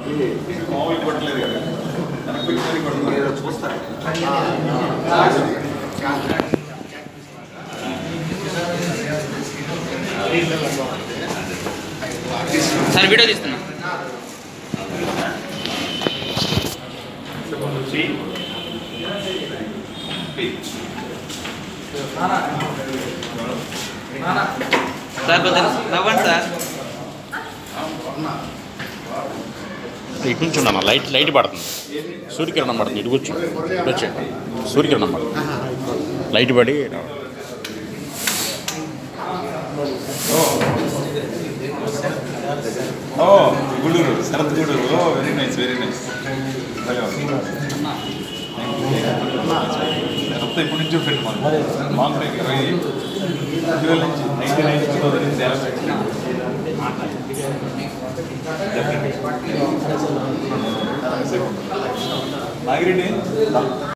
మామూలు కొట్టలేదు కదా వెనక్కి పెట్టి కొట్టలేదు చూస్తారు సార్ వీడియో తీస్తున్నా సార్ కొద్దిగా నవ్వండి సార్ ఇటు నుంచి ఉండమ్మా లైట్ లైట్ పడుతుంది సూర్యకిరణం పడుతుంది ఇటు కూర్చో ఇటు వచ్చేయండి సూర్యకిరణం పడుతుంది లైట్ పడి ఓ గుడూరు శరత్ గుడూరు ఓ very nice very nice Sharath ఇప్పటి నుంచో ఫ్రెండ్ మన లాంగ్ టైం ఇరవై రెండు వేల నుంచి ninety nine two thousand Nagireddy